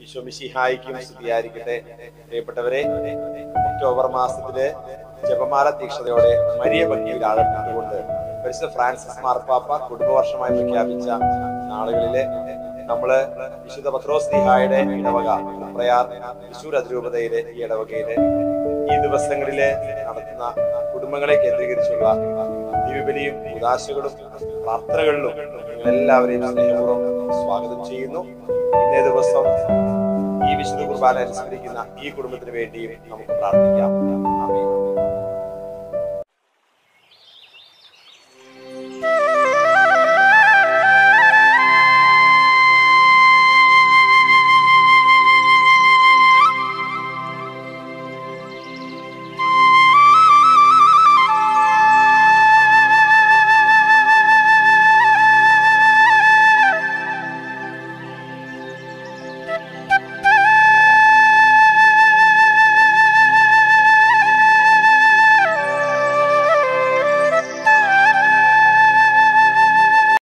ഈശോമിഷിഹായിക്കും സ്തുതിയായിരിക്കട്ടെ പ്രിയപ്പെട്ടവരെ ഒക്ടോബർ മാസത്തില് ജപമാല തീക്ഷണതയോടെ മരിയ ഭക്തിയിൽ ആഴപ്പെട്ടുകൊണ്ട് പരിശുദ്ധ ഫ്രാൻസിസ് മാർപ്പാപ്പ കുടുംബവർഷമായി പ്രഖ്യാപിച്ച നാളുകളില് നമ്മള് വിശുദ്ധ പത്രോസ് ദിഹായുടെ ഇടവക പ്രയാർ തൃശൂർ അതിരൂപതയിലെ ഈ ഇടവകയില് ഈ ദിവസങ്ങളില് നടത്തുന്ന കുടുംബങ്ങളെ കേന്ദ്രീകരിച്ചുള്ള ദിവ്യബലിയും ഉദാശകളും പ്രാർത്ഥനകളിലും നിങ്ങളെല്ലാവരെയും സ്നേഹപൂർവ്വം സ്വാഗതം ചെയ്യുന്നു ഇന്നേ ദിവസം ഈ വിശുദ്ധ കുർബാന അനുസ്മരിക്കുന്ന ഈ കുടുംബത്തിന് വേണ്ടിയും നമുക്ക് പ്രാർത്ഥിക്കാം